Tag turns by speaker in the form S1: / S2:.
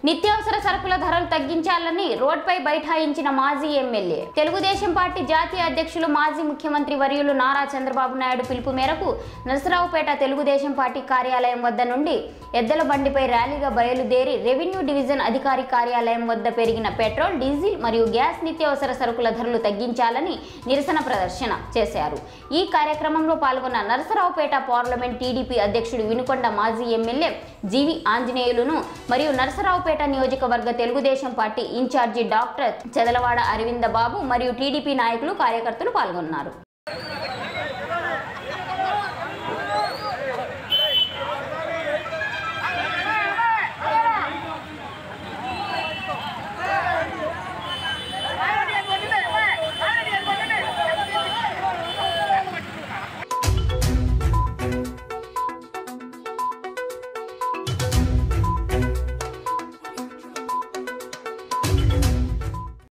S1: నిత్యావసర సరుకుల ధరలు తగ్గించాలని రోడ్పై బైఠాయించిన మాజీ ఎమ్మెల్యే తెలుగుదేశం పార్టీ జాతీయ అధ్యక్షులు మాజీ ముఖ్యమంత్రి వర్యులు నారా చంద్రబాబు నాయుడు పిలుపు మేరకు నరసరావుపేట తెలుగుదేశం పార్టీ కార్యాలయం వద్ద నుండి ఎద్దల బండిపై ర్యాలీగా బయలుదేరి రెవెన్యూ డివిజన్ అధికారి కార్యాలయం వద్ద పెరిగిన పెట్రోల్ డీజిల్ మరియు గ్యాస్ నిత్యావసర సరుకుల ధరలు తగ్గించాలని నిరసన ప్రదర్శన చేశారు ఈ కార్యక్రమంలో పాల్గొన్న నరసరావుపేట పార్లమెంట్ టీడీపీ అధ్యక్షుడు వినుకొండ మాజీ ఎమ్మెల్యే జీవి ఆంజనేయులును మరియు నరసరావుపేట నియోజకవర్గ Telugu Desam party incharge doctor Chedalavada Aravinda Babu మరియు టీడీపీ నాయకులు కార్యకర్తలు పాల్గొన్నారు